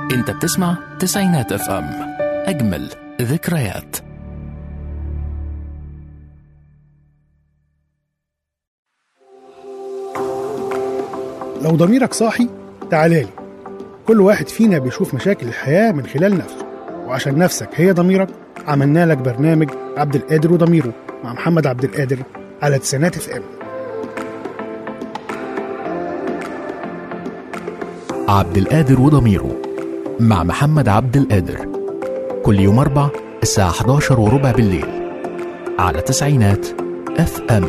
انت بتسمع تسعينات اف ام اجمل ذكريات لو ضميرك صاحي تعالى لي كل واحد فينا بيشوف مشاكل الحياة من خلال نفسه وعشان نفسك هي ضميرك عملنا لك برنامج عبد القادر وضميره مع محمد عبد القادر على تسعينات اف ام عبد القادر وضميره مع محمد عبد القادر كل يوم أربع الساعة 11 وربع بالليل على تسعينات اف ام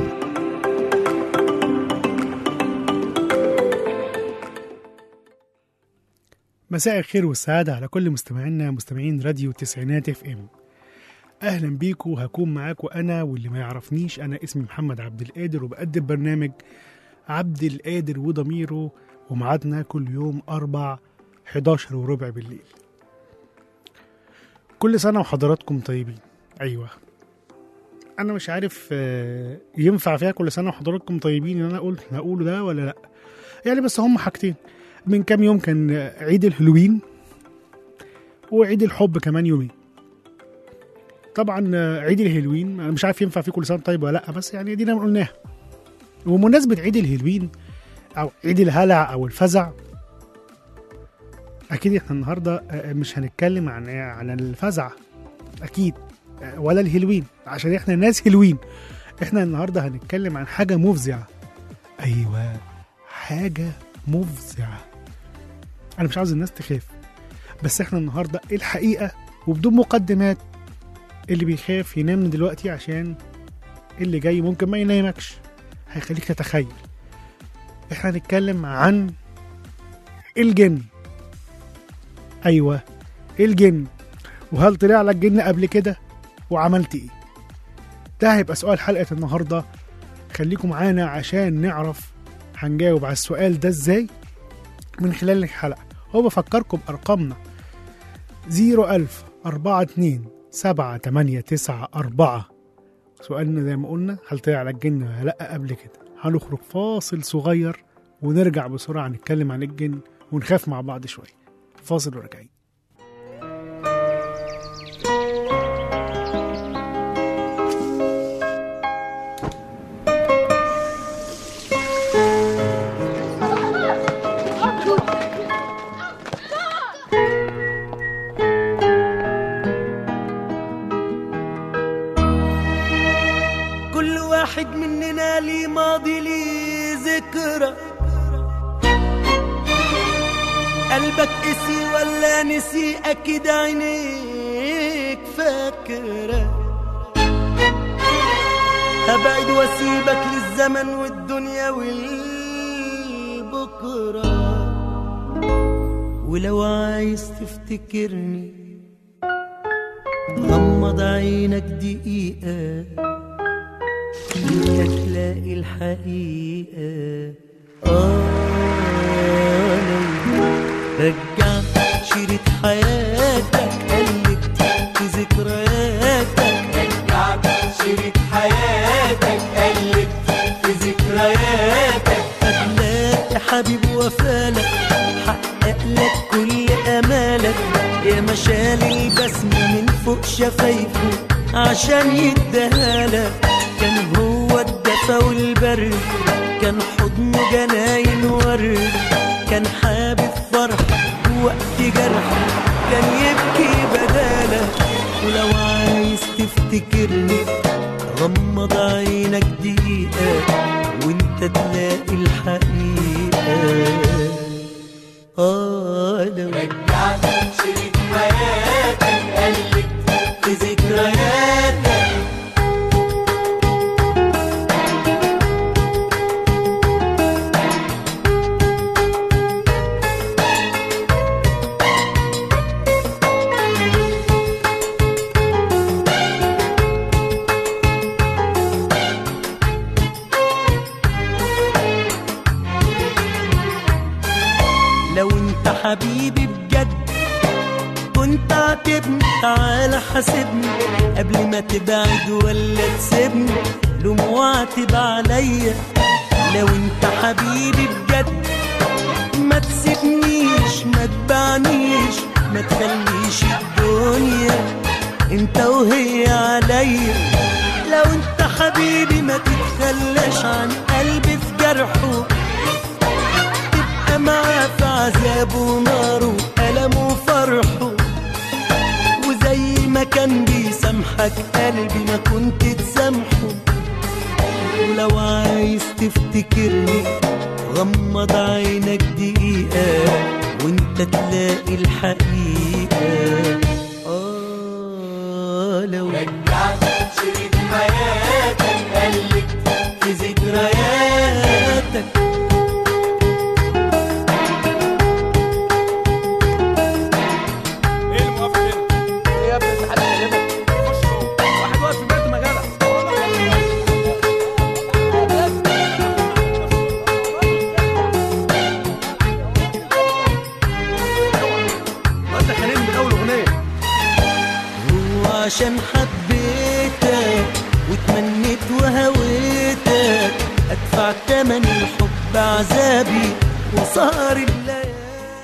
مساء الخير والسعادة على كل مستمعينا مستمعين راديو تسعينات اف ام اهلا بيكم هكون معاكم انا واللي ما يعرفنيش انا اسمي محمد عبد القادر وبقدم برنامج عبد القادر وضميره وميعادنا كل يوم أربع 11 وربع بالليل كل سنة وحضراتكم طيبين أيوة أنا مش عارف آه، ينفع فيها كل سنة وحضراتكم طيبين إن أنا أقول هقوله ده ولا لأ يعني بس هم حاجتين من كام يوم كان آه، عيد الهالوين وعيد الحب كمان يومين طبعا آه، عيد الهالوين انا مش عارف ينفع فيه كل سنه طيب ولا لا بس يعني دينا قلناها ومناسبه عيد الهالوين او عيد الهلع او الفزع اكيد احنا النهارده آه، مش هنتكلم عن عن الفزع اكيد آه، ولا الهلوين عشان احنا ناس هلوين احنا النهارده هنتكلم عن حاجه مفزعه ايوه حاجه مفزعه انا مش عاوز الناس تخاف بس احنا النهارده الحقيقه وبدون مقدمات اللي بيخاف ينام من دلوقتي عشان اللي جاي ممكن ما ينامكش هيخليك تتخيل احنا هنتكلم عن الجن ايوه الجن وهل طلع لك جن قبل كده وعملت ايه ده هيبقى سؤال حلقه النهارده خليكم معانا عشان نعرف هنجاوب على السؤال ده ازاي من خلال الحلقه هو بفكركم ارقامنا 01000 42 7 8 9 4 سؤالنا زي ما قلنا هل طلع لك جن ولا لا قبل كده هنخرج فاصل صغير ونرجع بسرعة نتكلم عن الجن ونخاف مع بعض شوية فاصل وراجعين كل واحد مننا ليه ماضي ليه ذكرى قلبك قسي ولا نسي اكيد عينيك فاكرة هبعد واسيبك للزمن والدنيا والبكرة ولو عايز تفتكرني غمض عينك دقيقة انت تلاقي الحقيقة آه لو رجعت شريط حياتك قلبت في ذكرياتك رجعت شريط حياتك قلبت في ذكرياتك هتلاقي حبيب وفالك حقق لك كل امالك يا مشال البسم من فوق شفايفه عشان يديهالك كان هو الدفا والبرد كان حضنه جناين ورد كان حابب فرح وقت جرح كان يبكي بدالك ولو عايز تفتكرني غمض عينك دقيقة وانت تلاقي الحقيقة آه لو رجعت شريط حياتك قلبت في ذكرياتك لو انت حبيبي بجد كنت عاتبني تعالى حاسبني قبل ما تبعد ولا تسيبني لوم واعتب عليا لو انت حبيبي بجد ما تسيبنيش ما تبعنيش ما تخليش الدنيا انت وهي عليا لو انت حبيبي ما تتخلاش عن قلبي في جرحه تبقى معاه في عذابه وناره وألمه وفرحه وزي ما كان بيسامحك قلبي ما كنت تسامحه ولو عايز تفتكرني غمض عينك دقيقة وانت تلاقي الحقيقة آه لو رجعت شريط حياتك قلت في ذكرياتك ايه الموافق هنا؟ ايه يا ابني انت حد كلمك؟ خش جوه. واحد واقف في البيت ما جدع انت خليني من اول اغنيه هو عشان حبيتك وتمنيت وهويتك ادفع تمن الحب عذابي وسهر الليالي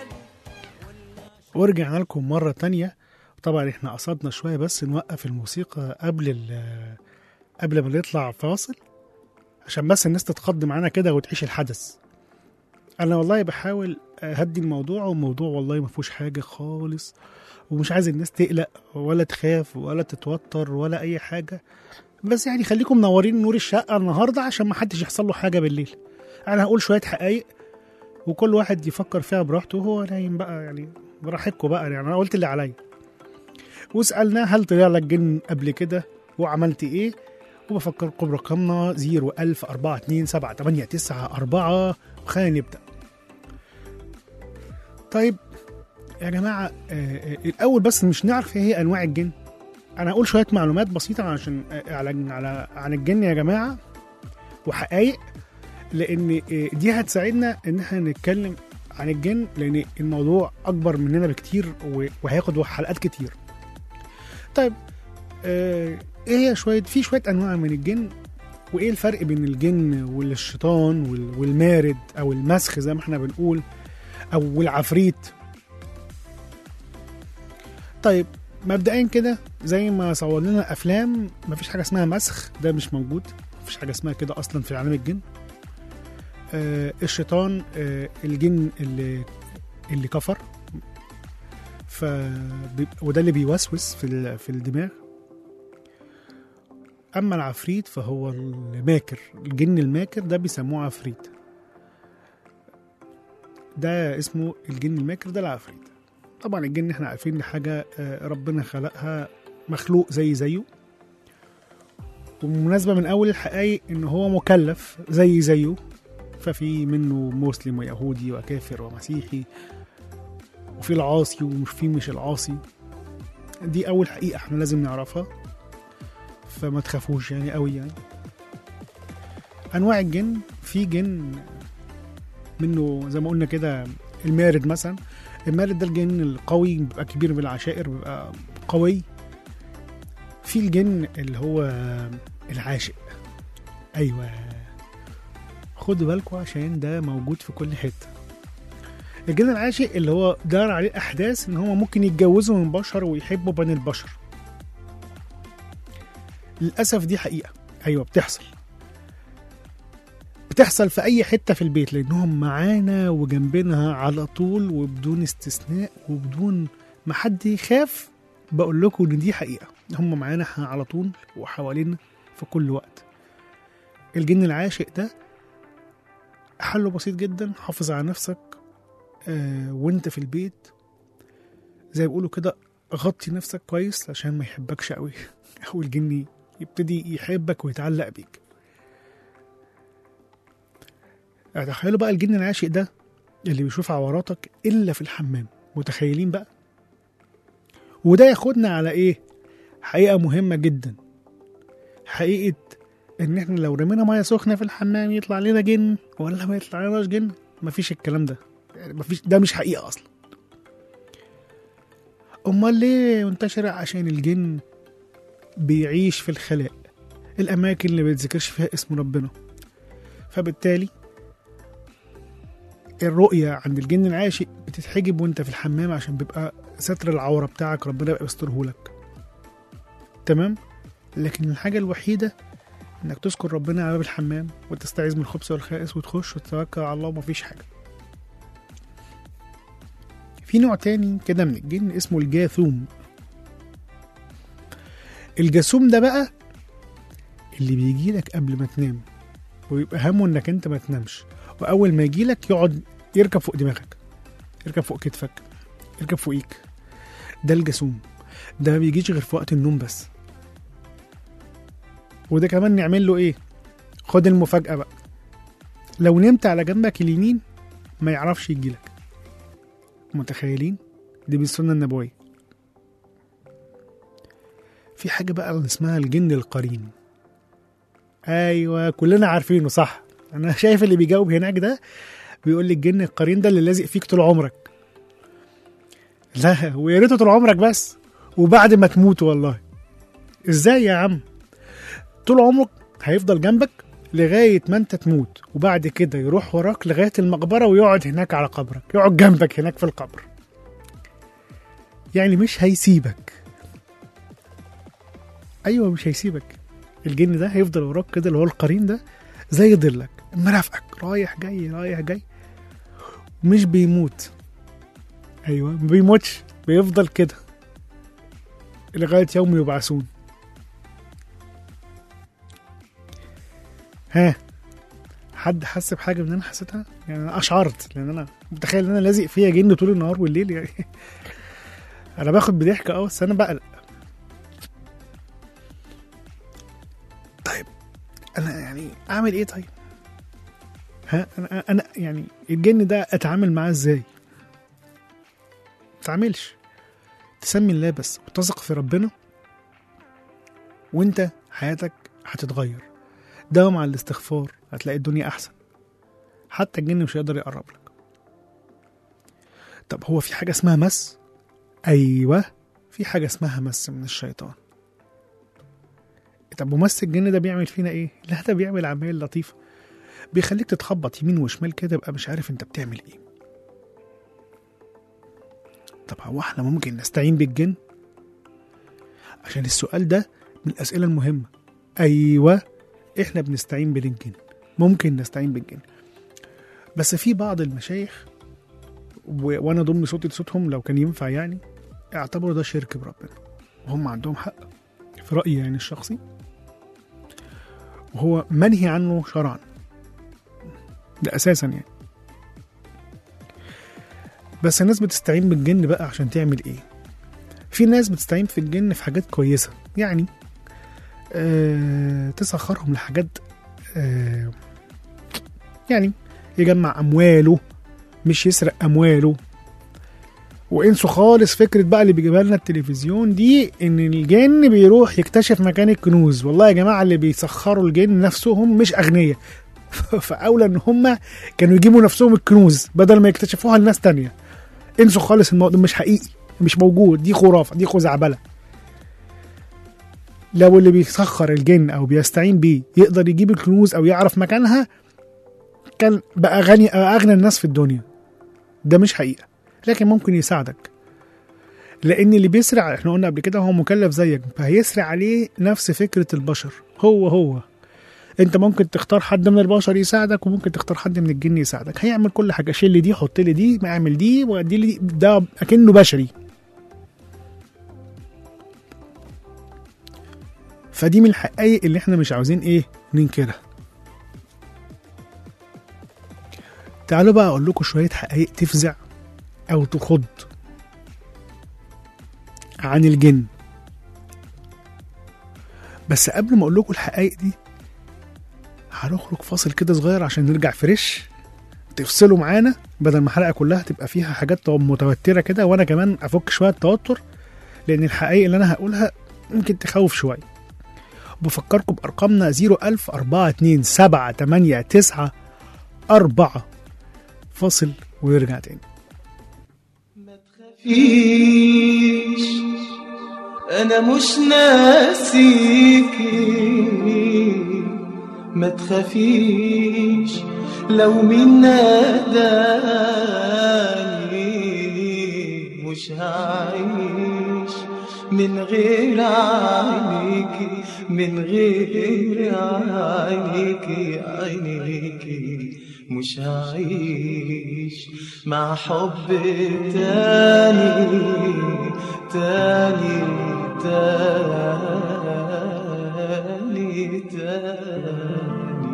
ورجعنا لكم مرة تانية طبعا احنا قصدنا شوية بس نوقف الموسيقى قبل ال- قبل ما نطلع فاصل عشان بس الناس تتخض معانا كده وتعيش الحدث انا والله بحاول اهدي الموضوع والموضوع والله ما فيهوش حاجة خالص ومش عايز الناس تقلق ولا تخاف ولا تتوتر ولا اي حاجة بس يعني خليكم منورين نور الشقة النهاردة عشان ما حدش يحصل له حاجة بالليل انا هقول شوية حقايق وكل واحد يفكر فيها براحته وهو نايم بقى يعني براحتكم بقى يعني انا قلت اللي عليا وسالناه هل طلع لك جن قبل كده وعملت ايه وبفكركم برقمنا 010427894 وخلينا نبدا طيب يا جماعه آه، آه، الاول بس مش نعرف ايه هي انواع الجن انا هقول شويه معلومات بسيطه عشان آه، على على عن الجن يا جماعه وحقائق لان آه، دي هتساعدنا ان احنا نتكلم عن الجن لان الموضوع اكبر مننا بكتير و- وهياخد حلقات كتير طيب آه، ايه هي شويه في شويه انواع من الجن وايه الفرق بين الجن والشيطان وال- والمارد او المسخ زي ما احنا بنقول او والعفريت طيب مبدئيا كده زي ما صور لنا افلام مفيش حاجه اسمها مسخ ده مش موجود مفيش حاجه اسمها كده اصلا في عالم الجن آه الشيطان آه الجن اللي اللي كفر ف وده اللي بيوسوس في ال- في الدماغ اما العفريت فهو الماكر الجن الماكر ده بيسموه عفريت ده اسمه الجن الماكر ده العفريت طبعا الجن احنا عارفين ان حاجه آه، ربنا خلقها مخلوق زي زيه وبمناسبه من اول الحقائق ان هو مكلف زي زيه ففي منه مسلم ويهودي وكافر ومسيحي وفي العاصي ومش في مش العاصي دي اول حقيقه احنا لازم نعرفها فما تخافوش يعني قوي يعني انواع الجن في جن منه زي ما قلنا كده المارد مثلا المارد ده الجن القوي بيبقى كبير بالعشائر بيبقى قوي في الجن اللي هو العاشق ايوه خدوا بالكم عشان ده موجود في كل حته الجن العاشق اللي هو دار عليه الاحداث ان هو ممكن يتجوزوا من بشر ويحبوا بني البشر للاسف دي حقيقه ايوه بتحصل بتحصل في اي حته في البيت لانهم معانا وجنبنا على طول وبدون استثناء وبدون ما حد يخاف بقول لكم ان دي حقيقه هم معانا على طول وحوالينا في كل وقت الجن العاشق ده حله بسيط جدا حافظ على نفسك آه وانت في البيت زي ما بيقولوا كده غطي نفسك كويس عشان ما يحبكش قوي او الجن يبتدي يحبك ويتعلق بيك تخيلوا بقى الجن العاشق ده اللي بيشوف عوراتك الا في الحمام متخيلين بقى وده ياخدنا على ايه حقيقه مهمه جدا حقيقه ان احنا لو رمينا ميه سخنه في الحمام يطلع لنا جن ولا ما يطلع لناش جن مفيش الكلام ده يعني مفيش ده مش حقيقه اصلا امال ليه منتشره عشان الجن بيعيش في الخلاء الاماكن اللي بيتذكرش فيها اسم ربنا فبالتالي الرؤية عند الجن العاشق بتتحجب وانت في الحمام عشان بيبقى ستر العورة بتاعك ربنا يبقى يسترهولك تمام لكن الحاجة الوحيدة انك تذكر ربنا على باب الحمام وتستعيذ من الخبث والخائس وتخش وتتوكل على الله ومفيش حاجة في نوع تاني كده من الجن اسمه الجاثوم الجاثوم ده بقى اللي بيجي لك قبل ما تنام ويبقى همه انك انت ما تنامش واول ما يجي لك يقعد يركب فوق دماغك يركب فوق كتفك يركب فوقيك ده الجاسوم ده ما بيجيش غير في وقت النوم بس وده كمان نعمل له ايه خد المفاجأة بقى لو نمت على جنبك اليمين ما يعرفش يجيلك متخيلين دي بالسنة النبوية في حاجة بقى اللي اسمها الجن القرين ايوه كلنا عارفينه صح انا شايف اللي بيجاوب هناك ده بيقول لي الجن القرين ده اللي لازق فيك طول عمرك لا ويا ريته طول عمرك بس وبعد ما تموت والله ازاي يا عم طول عمرك هيفضل جنبك لغاية ما انت تموت وبعد كده يروح وراك لغاية المقبرة ويقعد هناك على قبرك يقعد جنبك هناك في القبر يعني مش هيسيبك ايوه مش هيسيبك الجن ده هيفضل وراك كده اللي هو القرين ده زي ظلك مرافقك رايح جاي رايح جاي مش بيموت ايوه ما بيموتش بيفضل كده لغايه يوم يبعثون ها حد حس بحاجه من اللي انا حسيتها يعني انا اشعرت لان انا متخيل ان انا لازق فيها جن طول النهار والليل يعني انا باخد بضحك اه بس انا بقلق طيب انا يعني اعمل ايه طيب ها انا انا يعني الجن ده اتعامل معاه ازاي تتعاملش تسمي الله بس وتثق في ربنا وانت حياتك هتتغير داوم على الاستغفار هتلاقي الدنيا احسن حتى الجن مش هيقدر يقرب لك طب هو في حاجه اسمها مس ايوه في حاجه اسمها مس من الشيطان طب ومس الجن ده بيعمل فينا ايه لا ده بيعمل عمايل لطيفه بيخليك تتخبط يمين وشمال كده يبقى مش عارف انت بتعمل ايه طب هو احنا ممكن نستعين بالجن عشان السؤال ده من الاسئله المهمه ايوه احنا بنستعين بالجن ممكن نستعين بالجن بس في بعض المشايخ و... وانا ضم صوتي لصوتهم لو كان ينفع يعني اعتبروا ده شرك بربنا وهم عندهم حق في رايي يعني الشخصي وهو منهي عنه شرعا ده اساسا يعني بس الناس بتستعين بالجن بقى عشان تعمل ايه في ناس بتستعين في الجن في حاجات كويسه يعني آه تسخرهم لحاجات آه يعني يجمع امواله مش يسرق امواله وانسوا خالص فكره بقى اللي بيجيبها لنا التلفزيون دي ان الجن بيروح يكتشف مكان الكنوز والله يا جماعه اللي بيسخروا الجن نفسهم مش اغنياء فاولى ان هم كانوا يجيبوا نفسهم الكنوز بدل ما يكتشفوها لناس تانية انسوا خالص الموضوع مش حقيقي مش موجود دي خرافه دي خزعبله لو اللي بيسخر الجن او بيستعين بيه يقدر يجيب الكنوز او يعرف مكانها كان بقى غني اغنى الناس في الدنيا ده مش حقيقه لكن ممكن يساعدك لان اللي بيسرع احنا قلنا قبل كده هو مكلف زيك فهيسرع عليه نفس فكره البشر هو هو انت ممكن تختار حد من البشر يساعدك وممكن تختار حد من الجن يساعدك هيعمل كل حاجه شيل لي دي حط لي دي ما اعمل دي وادي لي دي ده اكنه بشري فدي من الحقائق اللي احنا مش عاوزين ايه ننكرها تعالوا بقى اقول لكم شويه حقائق تفزع او تخض عن الجن بس قبل ما اقول لكم الحقائق دي هنخرج فاصل كده صغير عشان نرجع فريش تفصلوا معانا بدل ما الحلقه كلها تبقى فيها حاجات متوتره كده وانا كمان افك شويه توتر لان الحقائق اللي انا هقولها ممكن تخوف شويه بفكركم بارقامنا 01000 42 7 8 9 4 فاصل ونرجع تاني تخافيش انا مش ناسيكي ما تخافيش لو من ناداني مش هعيش من غير عينيكي من غير عينيكي عينيكي مش هعيش مع حب تاني تاني تاني تاني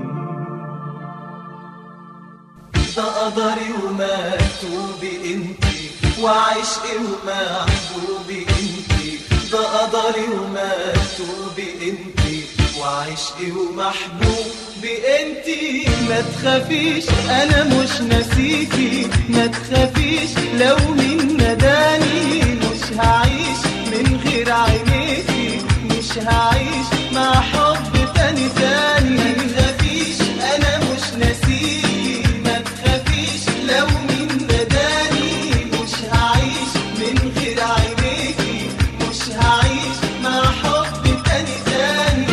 ده قدري ومكتوبي انتي وعشقي ومحبوبي انتي ده قدري ومكتوبي انتي وعشقي ومحبوبي انتي ما تخافيش انا مش ناسيكي ما تخافيش لو من نداني مش هعيش من غير عينيكي مش هعيش مع حب تاني تاني ما تخافيش انا مش ناسيكي ما تخافيش لو من نداني مش هعيش من غير عينيكي مش هعيش مع حب تاني تاني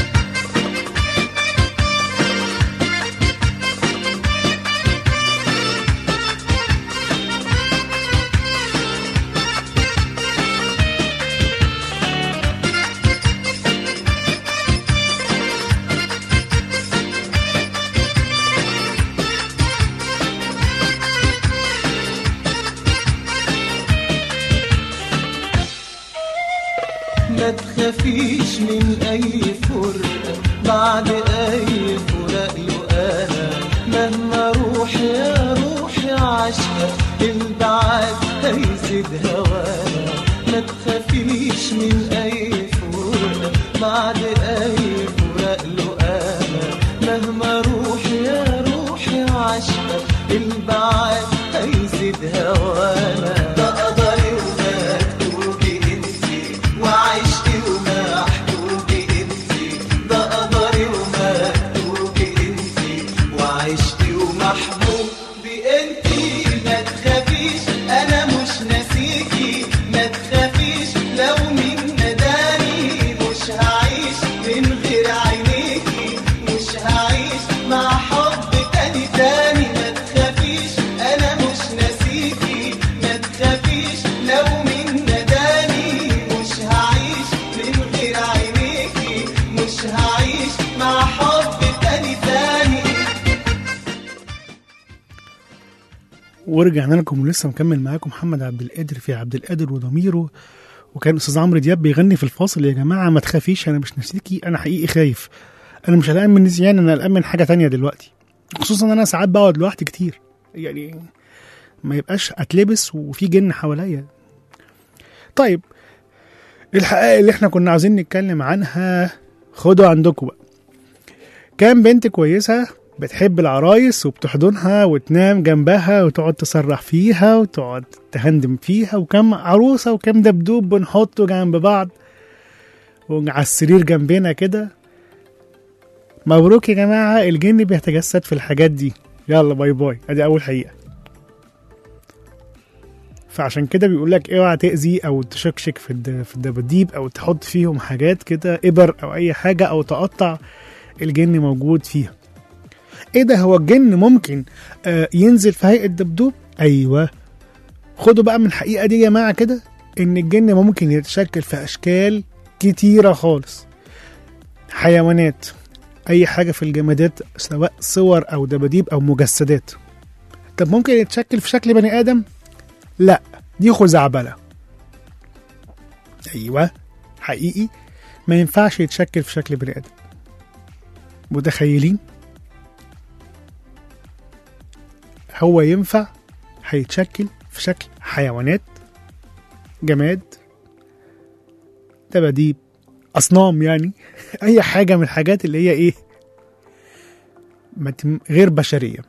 ما تخافيش من اي فرقة بعد اي فراق انا مهما روح يا روحي عشقة البعاد هيزيد هوانا ما تخافيش من اي فرقة بعد اي فراق انا مهما روح يا روحي عشقة البعاد هيزيد هوانا ده قدري ومكتوبي انتي وعشقي ومحبوبي انتي ده قدري ومكتوبي انتي وعشقي ومحبوبي انتي ما تخافيش انا مش ناسيكي ما تخافيش لو من نداني مش هعيش من غير عينيكي مش هعيش مع حب تاني تاني ما تخافيش انا مش ناسيكي ما تخافيش لو من نداني مش هعيش من غير عينيكي مش هعيش مع حب تاني تاني ورجعنا لكم ولسه مكمل معاكم محمد عبد القادر في عبد القادر وضميره وكان استاذ عمرو دياب بيغني في الفاصل يا جماعه ما تخافيش انا مش ناسيكي انا حقيقي خايف انا مش قلقان من نسيان انا قلقان من حاجه تانية دلوقتي خصوصا ان انا ساعات بقعد لوحدي كتير يعني ما يبقاش اتلبس وفي جن حواليا طيب الحقائق اللي احنا كنا عاوزين نتكلم عنها خدوا عندكم بقى كام بنت كويسه بتحب العرايس وبتحضنها وتنام جنبها وتقعد تسرح فيها وتقعد تهندم فيها وكم عروسة وكم دبدوب بنحطه جنب بعض وعلى السرير جنبنا كده مبروك يا جماعة الجن بيتجسد في الحاجات دي يلا باي باي ادي اول حقيقة فعشان كده بيقول لك اوعى تأذي او تشكشك في الد- في الدباديب او تحط فيهم حاجات كده ابر او اي حاجة او تقطع الجن موجود فيها ايه ده هو الجن ممكن آه ينزل في هيئه دبدوب ايوه خدوا بقى من الحقيقه دي يا جماعه كده ان الجن ممكن يتشكل في اشكال كتيره خالص حيوانات اي حاجه في الجمادات سواء صور او دباديب او مجسدات طب ممكن يتشكل في شكل بني ادم لا دي خزعبله ايوه حقيقي ما ينفعش يتشكل في شكل بني ادم متخيلين هو ينفع هيتشكل في شكل حيوانات جماد دباديب اصنام يعني اي حاجه من الحاجات اللي هي ايه ما تم- غير بشريه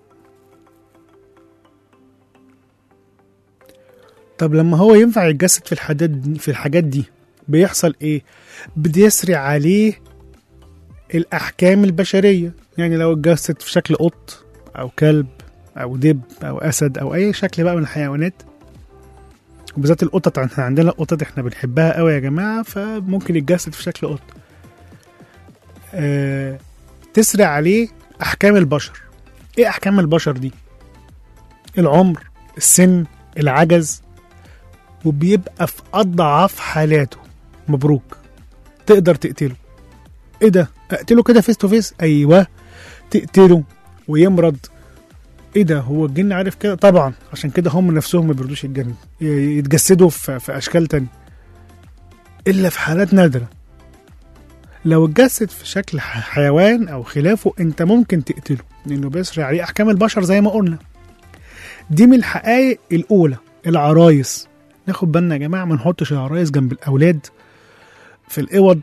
طب لما هو ينفع يتجسد في الحاجات دي في الحاجات دي بيحصل ايه بيسري عليه الاحكام البشريه يعني لو اتجسد في شكل قط او كلب او دب او اسد او اي شكل بقى من الحيوانات وبالذات القطط احنا عندنا قطط احنا بنحبها قوي يا جماعه فممكن يتجسد في شكل قط آه تسري عليه احكام البشر ايه احكام البشر دي العمر السن العجز وبيبقى في اضعف حالاته مبروك تقدر تقتله ايه ده اقتله كده فيس تو فيس ايوه تقتله ويمرض ايه ده هو الجن عارف كده طبعا عشان كده هم نفسهم ما بيرضوش الجن ي- يتجسدوا في, في اشكال تانية الا في حالات نادره لو اتجسد في شكل ح- حيوان او خلافه انت ممكن تقتله لانه بيسري عليه احكام البشر زي ما قلنا دي من الحقائق الاولى العرايس ناخد بالنا يا جماعه ما نحطش العرايس جنب الاولاد في الاوض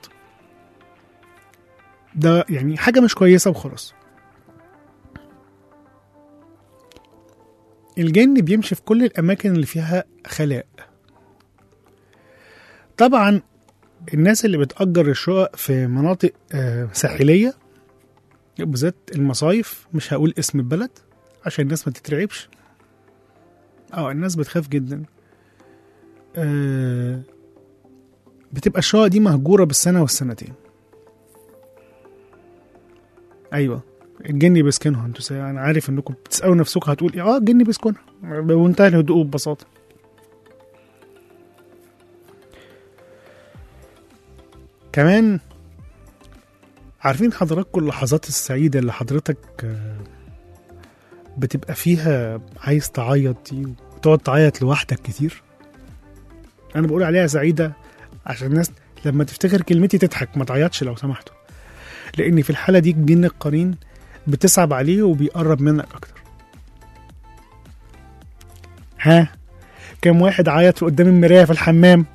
ده يعني حاجه مش كويسه وخلاص الجن بيمشي في كل الاماكن اللي فيها خلاء طبعا الناس اللي بتأجر الشقق في مناطق آه، ساحلية بالذات المصايف مش هقول اسم البلد عشان الناس ما تترعبش اه الناس بتخاف جدا آه، بتبقى الشقق دي مهجورة بالسنة والسنتين ايوه الجن بيسكنها انتوا سا- انا عارف انكم بتسالوا نفسكم هتقول ايه اه الجن بيسكنها بمنتهى الهدوء والبساطه كمان عارفين حضراتكم اللحظات السعيدة اللي حضرتك آه، بتبقى فيها عايز تعيط دي وتقعد تعيط لوحدك كتير أنا بقول عليها سعيدة عشان الناس لما تفتكر كلمتي تضحك ما تعيطش لو سمحتوا لأن في الحالة دي الجن القرين بتصعب عليه وبيقرب منك أكتر ها كم واحد عيط قدام المراية في الحمام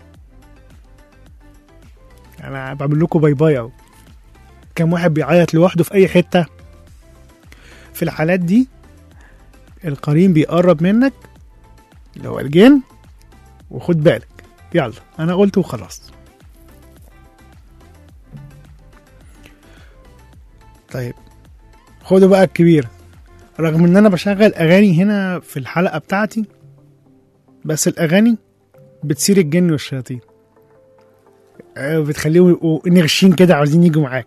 انا بعمل لكم باي باي اهو كم واحد بيعيط لوحده في اي حته في الحالات دي القرين بيقرب منك اللي هو الجن وخد بالك يلا انا قلت وخلاص طيب خدوا بقى الكبير رغم ان انا بشغل اغاني هنا في الحلقه بتاعتي بس الاغاني بتثير الجن والشياطين آه، بتخليهم يبقوا نغشين كده عاوزين يجوا معاك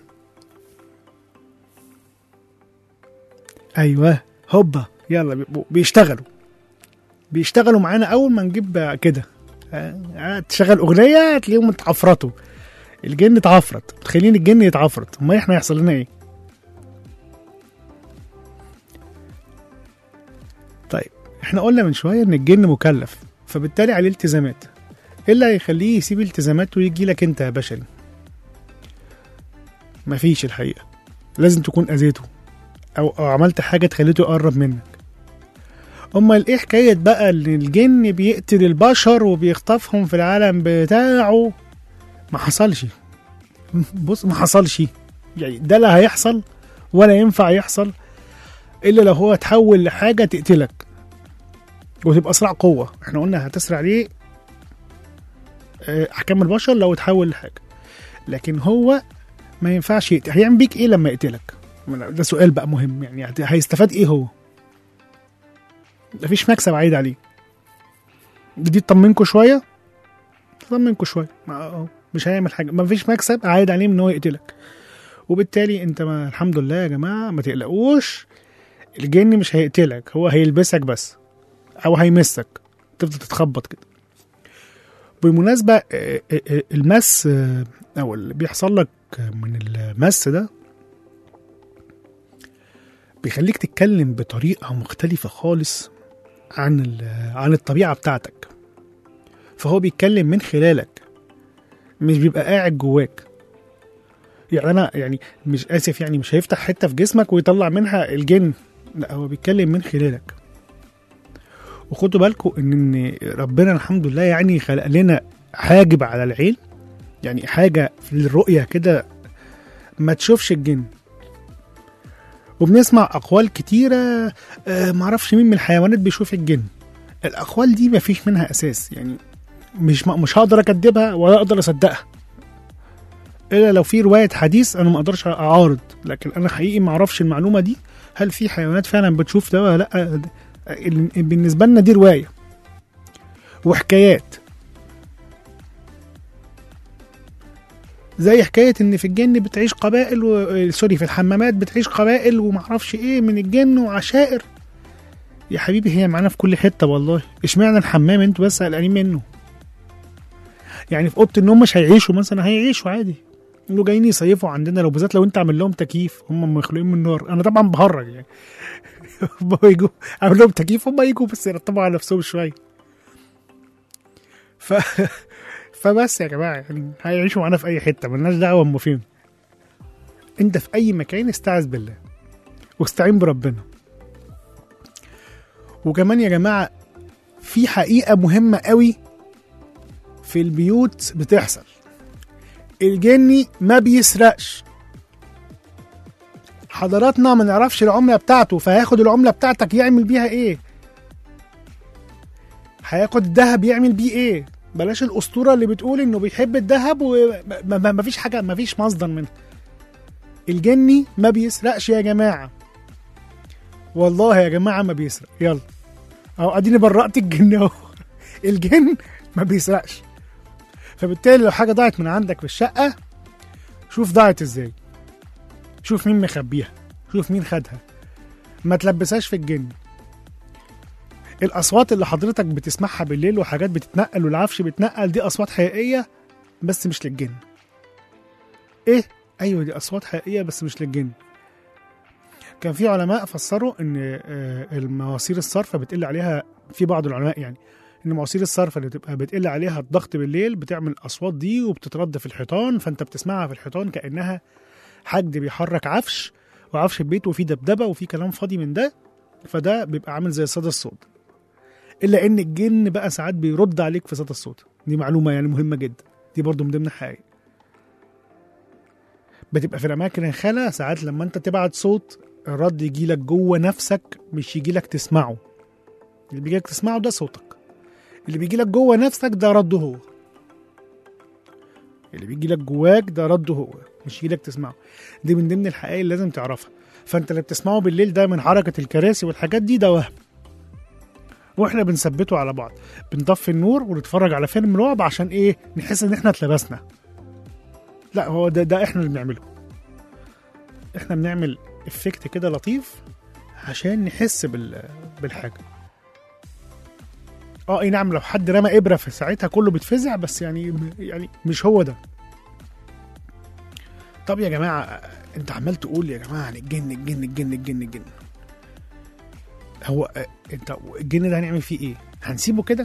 ايوه هوبا يلا بيبقوا بيشتغلوا بيشتغلوا معانا اول ما نجيب بقى كده آه، آه، تشغل اغنيه تلاقيهم اتعفرطوا الجن اتعفرت متخيلين الجن يتعفرت امال احنا هيحصل لنا ايه طيب احنا قلنا من شويه ان الجن مكلف فبالتالي عليه التزامات ايه اللي هيخليه يسيب التزاماته ويجي لك انت يا بشري مفيش الحقيقه لازم تكون اذيته او, أو عملت حاجه تخليته يقرب منك امال ايه حكايه بقى ان الجن بيقتل البشر وبيخطفهم في العالم بتاعه ما حصلش بص ما حصلش يعني ده لا هيحصل ولا ينفع يحصل الا لو هو تحول لحاجه تقتلك وتبقى صراع قوه احنا قلنا هتسرع ليه آه، احكام البشر لو اتحول لحاجه لكن هو ما ينفعش يقتل هيعمل بيك ايه لما يقتلك ده سؤال بقى مهم يعني هت- هيستفاد ايه هو مفيش مكسب عايد عليه دي تطمنكوا شويه تطمنكوا شويه ما- أهو، مش هيعمل حاجه مفيش مكسب عايد عليه من ان هو يقتلك وبالتالي انت ما الحمد لله يا جماعه ما تقلقوش الجن مش هيقتلك هو هيلبسك بس او هيمسك تفضل تتخبط كده بالمناسبة آه، آه، آه، المس آه، أو اللي بيحصل لك من المس ده بيخليك تتكلم بطريقة مختلفة خالص عن ال- عن الطبيعة بتاعتك فهو بيتكلم من خلالك مش بيبقى قاعد جواك يعني أنا يعني مش آسف يعني مش هيفتح حتة في جسمك ويطلع منها الجن لا هو بيتكلم من خلالك وخدوا بالكم ان إن ربنا الحمد لله يعني خلق لنا حاجب على العين يعني حاجه في الرؤيه كده ما تشوفش الجن وبنسمع اقوال كتيره آه معرفش مين من الحيوانات بيشوف الجن الاقوال دي ما فيش منها اساس يعني مش مش هقدر اكدبها ولا اقدر اصدقها الا لو في روايه حديث انا ما اقدرش اعارض لكن انا حقيقي ما اعرفش المعلومه دي هل في حيوانات فعلا بتشوف ده ولا لا ال- بالنسبه لنا دي روايه وحكايات زي حكايه ان في الجن بتعيش قبائل و... آه، سوري في الحمامات بتعيش قبائل ومعرفش ايه من الجن وعشائر يا حبيبي هي معانا في كل حته والله اشمعنى الحمام انتوا بس قلقانين منه يعني في اوضه النوم مش هيعيشوا مثلا هيعيشوا عادي انه جايين يصيفوا عندنا لو بالذات لو انت عامل لهم تكييف هم مخلوقين من النار انا طبعا بهرج يعني هم يجوا عامل لهم تكييف هم يجوا بس يرتبوا على نفسهم شويه ف فبس يا جماعه يعني هيعيشوا معانا في اي حته ملناش دعوه هم فين انت في اي مكان استعذ بالله واستعين بربنا وكمان يا جماعه في حقيقه مهمه قوي في البيوت بتحصل الجني ما بيسرقش حضراتنا ما نعرفش العمله بتاعته فهياخد العمله بتاعتك يعمل بيها ايه هياخد الذهب يعمل بيه ايه بلاش الاسطوره اللي بتقول انه بيحب الذهب وما فيش حاجه ما فيش مصدر منها الجني ما بيسرقش يا جماعه والله يا جماعه ما بيسرق يلا اهو اديني برأت الجن اهو الجن ما بيسرقش فبالتالي لو حاجه ضاعت من عندك في الشقه شوف ضاعت ازاي شوف مين مخبيها شوف مين خدها ما تلبسهاش في الجن الاصوات اللي حضرتك بتسمعها بالليل وحاجات بتتنقل والعفش بيتنقل دي اصوات حقيقيه بس مش للجن ايه ايوه دي اصوات حقيقيه بس مش للجن كان في علماء فسروا ان آه، المواسير الصرفه بتقل عليها في بعض العلماء يعني ان مواسير الصرفه اللي بتبقى بتقل عليها الضغط بالليل بتعمل الاصوات دي وبتترد في الحيطان فانت بتسمعها في الحيطان كانها حد بيحرك عفش وعفش البيت وفيه دبدبه وفيه كلام فاضي من ده فده بيبقى عامل زي صدى الصوت الا ان الجن بقى ساعات بيرد عليك في صدى الصوت دي معلومه يعني مهمه جدا دي برضو من ضمن الحقائق بتبقى في الاماكن الخلا ساعات لما انت تبعت صوت الرد يجي لك جوه نفسك مش يجي لك تسمعه اللي بيجي لك تسمعه ده صوتك اللي بيجي لك جوه نفسك ده رده هو اللي بيجي لك جواك ده رده هو مش يجي لك تسمعه دي من ضمن الحقائق اللي لازم تعرفها فانت اللي بتسمعه بالليل ده من حركه الكراسي والحاجات دي ده وهم واحنا بنثبته على بعض بنطفي النور ونتفرج على فيلم رعب عشان ايه نحس ان احنا اتلبسنا لا هو ده ده احنا اللي بنعمله احنا بنعمل افكت كده لطيف عشان نحس بال بالحاجه اه اي نعم لو حد رمى ابره في ساعتها كله بيتفزع بس يعني يعني مش هو ده طب يا جماعه انت عمال تقول يا جماعه عن الجن الجن الجن الجن الجن هو آه، انت الجن ده هنعمل فيه ايه؟ هنسيبه كده؟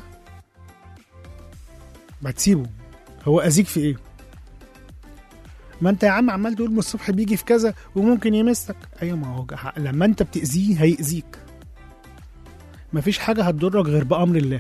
ما تسيبه هو اذيك في ايه؟ ما انت يا عم عمال تقول من الصبح بيجي في كذا وممكن يمسك ايوه ما هو جح- لما انت بتاذيه هيأذيك مفيش حاجه هتضرك غير بامر الله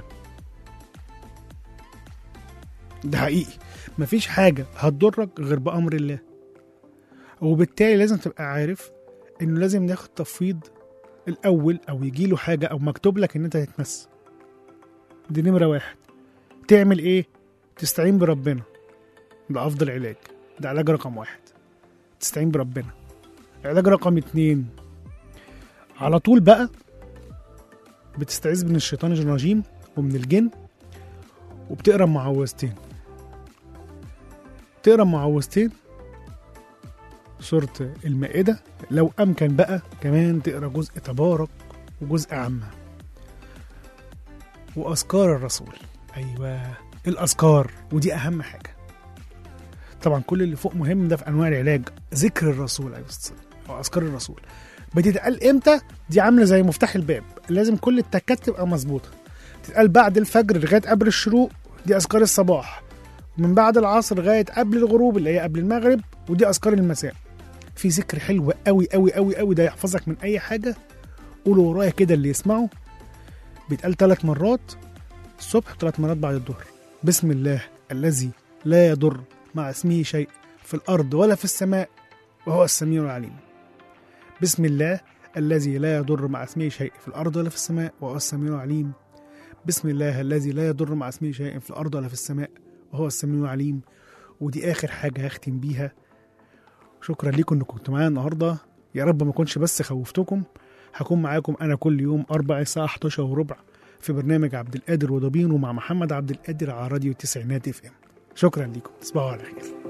ده حقيقي مفيش حاجه هتضرك غير بامر الله وبالتالي لازم تبقى عارف انه لازم ناخد تفويض الاول او يجي له حاجه او مكتوب لك ان انت تتمس دي نمره واحد تعمل ايه تستعين بربنا ده افضل علاج ده علاج رقم واحد تستعين بربنا علاج رقم اتنين على طول بقى بتستعيذ من الشيطان الرجيم ومن الجن وبتقرا معوذتين تقرا معوذتين سورة المائدة لو أمكن بقى كمان تقرا جزء تبارك وجزء عامة وأذكار الرسول أيوة الأذكار ودي أهم حاجة طبعا كل اللي فوق مهم ده في أنواع العلاج ذكر الرسول عليه الصلاة والسلام وأذكار الرسول بتتقال إمتى دي عاملة زي مفتاح الباب لازم كل التكات تبقى مظبوطة تتقال بعد الفجر لغاية قبل الشروق دي أذكار الصباح ومن بعد العصر لغاية قبل الغروب اللي هي قبل المغرب ودي أذكار المساء في ذكر حلو قوي قوي قوي قوي ده يحفظك من اي حاجه قولوا ورايا كده اللي يسمعه بيتقال ثلاث مرات الصبح وثلاث مرات بعد الظهر بسم الله الذي لا يضر مع اسمه شيء في الارض ولا في السماء وهو السميع العليم بسم الله الذي لا يضر مع اسمه شيء في الارض ولا في السماء وهو السميع العليم بسم الله الذي لا يضر مع اسمه شيء في الارض ولا في السماء وهو السميع العليم ودي اخر حاجه هختم بيها شكرا لكم انكم كنتوا معايا النهارده يا رب ما اكونش بس خوفتكم هكون معاكم انا كل يوم اربع الساعه 11 وربع في برنامج عبد القادر وضبين ومع محمد عبد القادر على راديو التسعينات اف ام شكرا لكم تصبحوا على خير